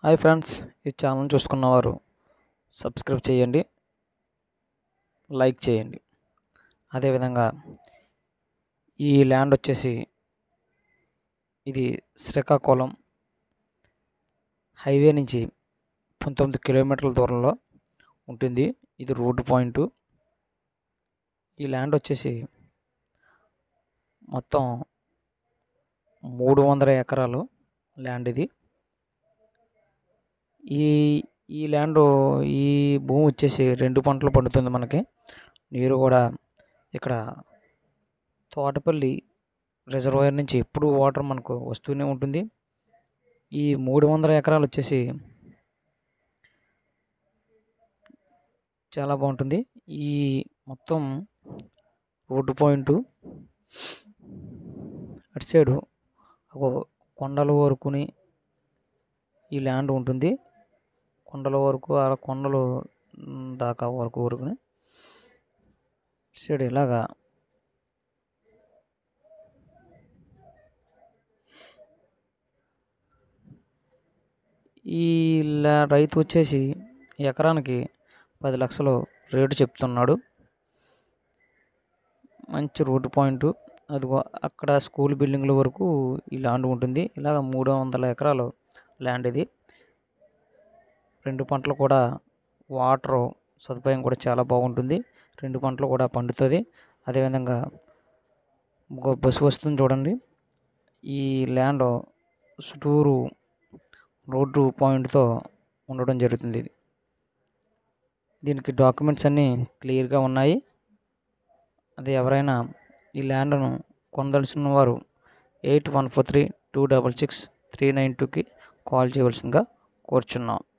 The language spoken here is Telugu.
హాయ్ ఫ్రెండ్స్ ఈ ఛానల్ చూసుకున్నవారు సబ్స్క్రైబ్ చేయండి లైక్ చేయండి అదేవిధంగా ఈ ల్యాండ్ వచ్చేసి ఇది శ్రీకాకుళం హైవే నుంచి పంతొమ్మిది కిలోమీటర్ల దూరంలో ఉంటుంది ఇది రోడ్డు పాయింట్ ఈ ల్యాండ్ వచ్చేసి మొత్తం మూడు వందల ఎకరాలు ల్యాండ్ ఇది ఈ ఈ ల్యాండ్ ఈ భూమి వచ్చేసి రెండు పంటలు పండుతుంది మనకి నీరు కూడా ఇక్కడ తోటపల్లి రిజర్వాయర్ నుంచి ఎప్పుడు వాటర్ మనకు వస్తూనే ఉంటుంది ఈ మూడు వందల ఎకరాలు వచ్చేసి చాలా బాగుంటుంది ఈ మొత్తం రోడ్డు పాయింట్ అటు సైడు ఒక కొండల వరకుని ఈ ల్యాండ్ ఉంటుంది కొండల వరకు ఆ కొండలు మ్, దాకా వరకు వరకుని ఇటు సైడ్ ఇలాగా ఈ లా- రైతు వచ్చేసి ఎకరానికి పది లక్షలు రేటు చెప్తున్నాడు మంచి రోడ్డు పాయింట్ అదిగో అక్కడ స్కూల్ బిల్డింగ్ల వరకు ఈ ల్యాండ్ ఉంటుంది ఇలాగ మూడు వందల ఎకరాలు ల్యాండ్ ఇది రెండు పంటలు కూడా వాటర్ సదుపాయం కూడా చాలా బాగుంటుంది రెండు పంటలు కూడా పండుతుంది అదేవిధంగా ఒక బస్సు వస్తుంది చూడండి ఈ ల్యాండ్ చుట్టూరు రోడ్డు పాయింట్తో ఉండడం జరుగుతుంది ఇది దీనికి డాక్యుమెంట్స్ అన్నీ క్లియర్గా ఉన్నాయి అది ఎవరైనా ఈ ల్యాండ్ను కొనదలిచిన వారు eight one four three two double six three nine టూకి కాల్ చేయవలసిందిగా కోరుచున్నాం